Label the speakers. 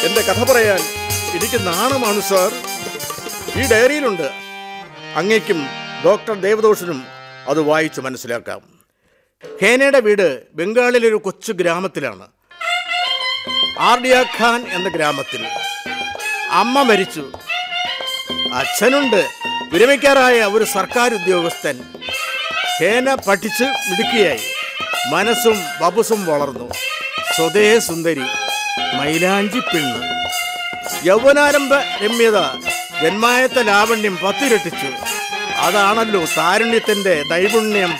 Speaker 1: എന്റെ കഥ പറയാൻ എനിക്ക് നാണമാണ് സാർ ഈ ഡയറിയിലുണ്ട് അങ്ങേക്കും ഡോക്ടർ ദേവദോഷനും അത് വായിച്ച് മനസ്സിലാക്കാം ഹേനയുടെ വീട് ബംഗാളിലെ ഒരു കൊച്ചു ഗ്രാമത്തിലാണ് ആർഡിയ ഖാൻ എന്ന ഗ്രാമത്തിൽ അമ്മ മരിച്ചു അച്ഛനുണ്ട് വിരമിക്കാറായ ഒരു സർക്കാർ ഉദ്യോഗസ്ഥൻ ഹേന പഠിച്ച് മിടുക്കിയായി മനസ്സും ബബുസും വളർന്നു സ്വതേ സുന്ദരി മൈലാഞ്ചി പെണ്ണ് യൗവനാരംഭ രമ്യത ജന്മായത്ത ലാവണ്യം പത്തിരട്ടിച്ചു അതാണല്ലോ താരുണ്യത്തിന്റെ നൈപുണ്യം